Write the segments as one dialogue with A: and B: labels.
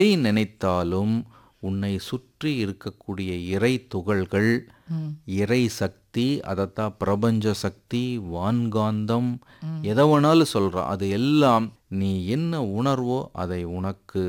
A: எதை நினைத்தாலும் உன்னை சுற்றி இருக்கக்கூடிய இறை துகள்கள் இறை சக்தி அதைத்தான் பிரபஞ்ச சக்தி வான்காந்தம் எதை வேணாலும் சொல்கிறான் அது எல்லாம் நீ என்ன உணர்வோ அதை உனக்கு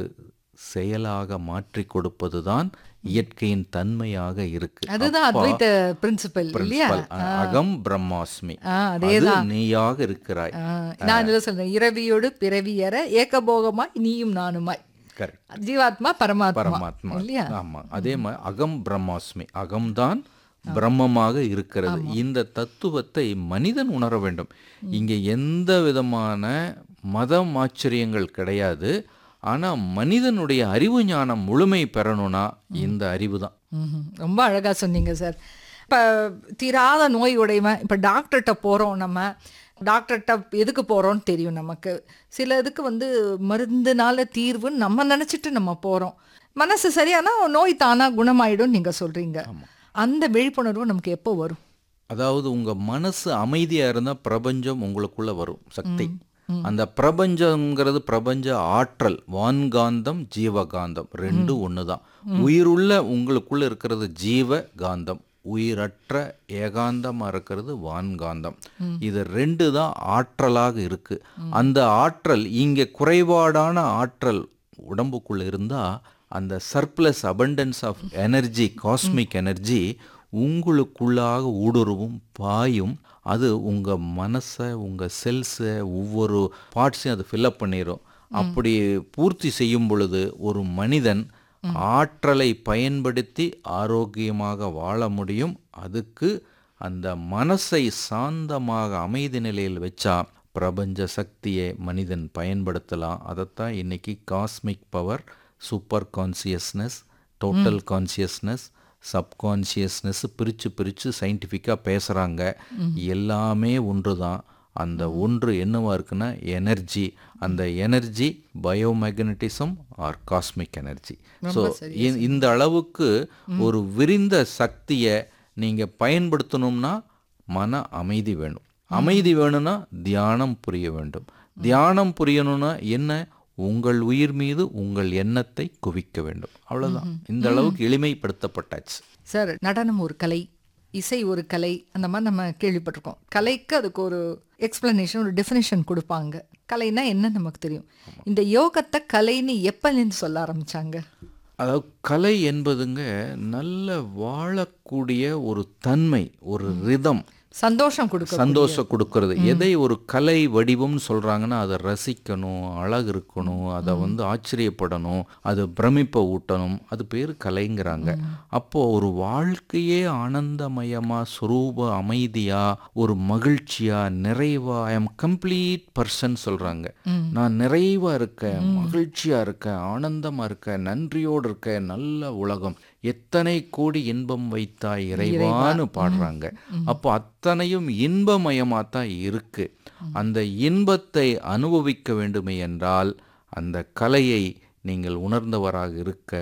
A: செயலாக மாற்றி கொடுப்பது தான் இயற்கையின் தன்மையாக இருக்கு
B: அதுதான்
A: அப்பா,
B: அத்வைத பிரின்சிபல் இல்லையா
A: principle, அகம் பிரம்மாஸ்மி
B: ஆ,
A: அது
B: அதேதான்
A: நீயாக இருக்கிறாய்
B: ஆ, நான் இதில் சொல்றேன் இரவியோடு பிறவியற ஏகபோகமாய் நீயும் நானுமாய்
A: கரெக்ட்
B: ஜீவாத்மா பரமாத்மா
A: பரமாத்மா
B: இல்லையா
A: ஆமா அதே மாதிரி அகம் பிரம்மாஸ்மி அகம்தான் பிரம்மமாக இருக்கிறது இந்த தத்துவத்தை மனிதன் உணர வேண்டும் இங்கே எந்த விதமான மதம் ஆச்சரியங்கள் கிடையாது ஆனா மனிதனுடைய அறிவு ஞானம் முழுமை பெறணும்னா இந்த அறிவு தான்
B: ம்ஹும். ரொம்ப அழகா சொன்னீங்க சார் இப்போ தீராத நோய் உடையவன் இப்போ டாக்டர்கிட்ட போகிறோம் நம்ம டாக்டர்கிட்ட எதுக்கு போகிறோம்னு தெரியும் நமக்கு சில இதுக்கு வந்து மருந்துனால தீர்வுன்னு நம்ம நினச்சிட்டு நம்ம போகிறோம் மனசு சரியானா நோய் தானாக குணமாயிடும் நீங்கள் சொல்கிறீங்க அந்த விழிப்புணர்வு நமக்கு எப்போ வரும்
A: அதாவது உங்க மனசு அமைதியா இருந்தா பிரபஞ்சம் உங்களுக்குள்ள வரும் சக்தி அந்த பிரபஞ்சங்கிறது பிரபஞ்ச ஆற்றல் வான்காந்தம் ஜீவகாந்தம் ரெண்டும் ஒண்ணுதான் உயிருள்ள உங்களுக்குள்ள இருக்கிறது ஜீவ காந்தம் உயிரற்ற ஏகாந்தமா இருக்கிறது வான்காந்தம் இது ரெண்டு தான் ஆற்றலாக இருக்கு அந்த ஆற்றல் இங்க குறைபாடான ஆற்றல் உடம்புக்குள்ள இருந்தா அந்த surplus abundance of energy cosmic energy உங்களுக்குள்ளாக ஊடுருவும் பாயும் அது உங்கள் மனசை உங்கள் செல்ஸை ஒவ்வொரு பார்ட்ஸையும் அது ஃபில்லப் பண்ணிடும் அப்படி பூர்த்தி செய்யும் பொழுது ஒரு மனிதன் ஆற்றலை பயன்படுத்தி ஆரோக்கியமாக வாழ முடியும் அதுக்கு அந்த மனசை சாந்தமாக அமைதி நிலையில் வச்சா பிரபஞ்ச சக்தியை மனிதன் பயன்படுத்தலாம் அதைத்தான் இன்னைக்கு cosmic power super consciousness total consciousness subconsciousness பிரித்து பிரித்து சயின்டிஃபிக்காக பேசுகிறாங்க எல்லாமே ஒன்று தான் அந்த ஒன்று என்னவா இருக்குன்னா எனர்ஜி அந்த energy biomagnetism or cosmic energy so இந்த அளவுக்கு ஒரு விரிந்த சக்தியை நீங்கள் பயன்படுத்தணும்னா மன அமைதி வேணும் அமைதி வேணும்னா தியானம் புரிய வேண்டும் தியானம் புரியணும்னா என்ன உங்கள் உயிர் மீது உங்கள் எண்ணத்தை குவிக்க வேண்டும் அவ்வளவுதான் இந்த அளவுக்கு எளிமைப்படுத்தப்பட்டாச்சு
B: சார் நடனம் ஒரு கலை இசை ஒரு கலை அந்த மாதிரி நம்ம கேள்விப்பட்டிருக்கோம் கலைக்கு அதுக்கு ஒரு எக்ஸ்பிளனேஷன் ஒரு டெஃபினேஷன் கொடுப்பாங்க கலைனா என்ன நமக்கு தெரியும் இந்த யோகத்தை கலைன்னு எப்பலேருந்து சொல்ல ஆரம்பிச்சாங்க
A: அதாவது கலை என்பதுங்க நல்ல வாழக்கூடிய ஒரு தன்மை ஒரு ரிதம்
B: சந்தோஷம் கொடுக்க
A: சந்தோஷம் கொடுக்கறது எதை ஒரு கலை வடிவம்னு சொல்றாங்கன்னா அதை ரசிக்கணும் அழகு இருக்கணும் அதை வந்து ஆச்சரியப்படணும் அது பிரமிப்பை ஊட்டணும் அது பேர் கலைங்கிறாங்க அப்போ ஒரு வாழ்க்கையே ஆனந்தமயமா சுரூப அமைதியா ஒரு மகிழ்ச்சியா நிறைவா ஐ எம் கம்ப்ளீட் பர்சன் சொல்றாங்க நான் நிறைவா இருக்கேன் மகிழ்ச்சியா இருக்கேன் ஆனந்தமா இருக்கேன் நன்றியோடு இருக்கேன் நல்ல உலகம் எத்தனை கோடி இன்பம் வைத்தாய் இறைவான்னு பாடுறாங்க அப்போ அத்தனையும் இன்பமயமா தான் இருக்கு அந்த இன்பத்தை அனுபவிக்க வேண்டுமே என்றால் அந்த கலையை நீங்கள் உணர்ந்தவராக இருக்க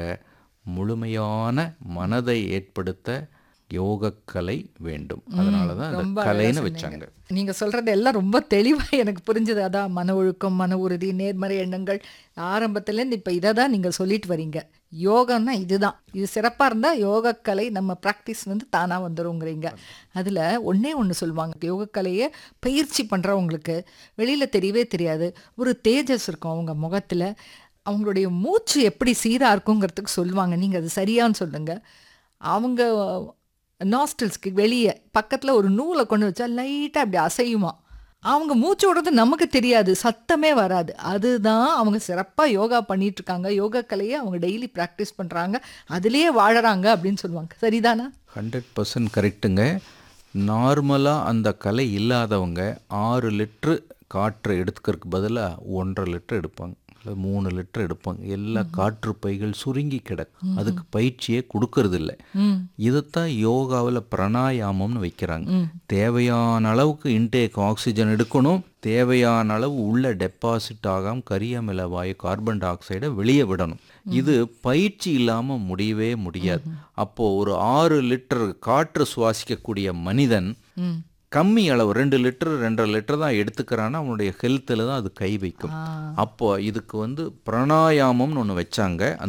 A: முழுமையான மனதை ஏற்படுத்த யோகக்கலை வேண்டும் அதனால தான் அந்த
B: ரொம்ப
A: கலைன்னு
B: அழகா
A: வச்சாங்க
B: நீங்க சொல்றது எல்லாம் ரொம்ப தெளிவா எனக்கு புரிஞ்சது அதான் மன ஒழுக்கம் மன உறுதி நேர்மறை எண்ணங்கள் ஆரம்பத்துலேருந்து இப்போ இதை தான் நீங்கள் சொல்லிட்டு வரீங்க யோகம்னா இதுதான் இது சிறப்பாக இருந்தால் யோகக்கலை நம்ம ப்ராக்டிஸ் வந்து தானாக வந்துருங்கிறீங்க அதில் ஒன்றே ஒன்று சொல்லுவாங்க யோகக்கலையை பயிற்சி பண்ணுறவங்களுக்கு வெளியில் தெரியவே தெரியாது ஒரு தேஜஸ் இருக்கும் அவங்க முகத்தில் அவங்களுடைய மூச்சு எப்படி சீராக இருக்குங்கிறதுக்கு சொல்லுவாங்க நீங்கள் அது சரியான்னு சொல்லுங்கள் அவங்க நாஸ்டில்ஸ்க்கு வெளியே பக்கத்தில் ஒரு நூலை கொண்டு வச்சா லைட்டாக அப்படி அசையுமா அவங்க மூச்சு விடுறது நமக்கு தெரியாது சத்தமே வராது அதுதான் அவங்க சிறப்பாக யோகா பண்ணிட்டு இருக்காங்க யோகா கலையை அவங்க டெய்லி ப்ராக்டிஸ் பண்ணுறாங்க அதுலேயே வாழறாங்க அப்படின்னு சொல்லுவாங்க சரிதானா
A: ஹண்ட்ரட் பர்சன்ட் கரெக்டுங்க நார்மலாக அந்த கலை இல்லாதவங்க ஆறு லிட்ரு காற்றை எடுத்துக்கிறதுக்கு பதிலாக ஒன்றரை லிட்டர் எடுப்பாங்க இல்லை மூணு லிட்டர் எடுப்பாங்க எல்லா காற்று பைகள் சுருங்கி கிடக்கும் அதுக்கு பயிற்சியே கொடுக்கறது இல்லை இதைத்தான் யோகாவில் பிராணாயாமம்னு வைக்கிறாங்க தேவையான அளவுக்கு இன்டேக் ஆக்சிஜன் எடுக்கணும் தேவையான அளவு உள்ள டெபாசிட் ஆகாம கரியமில வாயு கார்பன் டை ஆக்சைடை வெளியே விடணும் இது பயிற்சி இல்லாமல் முடியவே முடியாது அப்போ ஒரு ஆறு லிட்டர் காற்று சுவாசிக்கக்கூடிய மனிதன் கம்மி அளவு ரெண்டு லிட்டர் ரெண்டரை லிட்டர் தான் எடுத்துக்கிறான்னா அவனுடைய ஹெல்த்தில் தான் அது கை வைக்கும்
B: ஆ
A: அப்போ இதுக்கு வந்து பிராணாயாமம்னு ஒன்று வச்சாங்க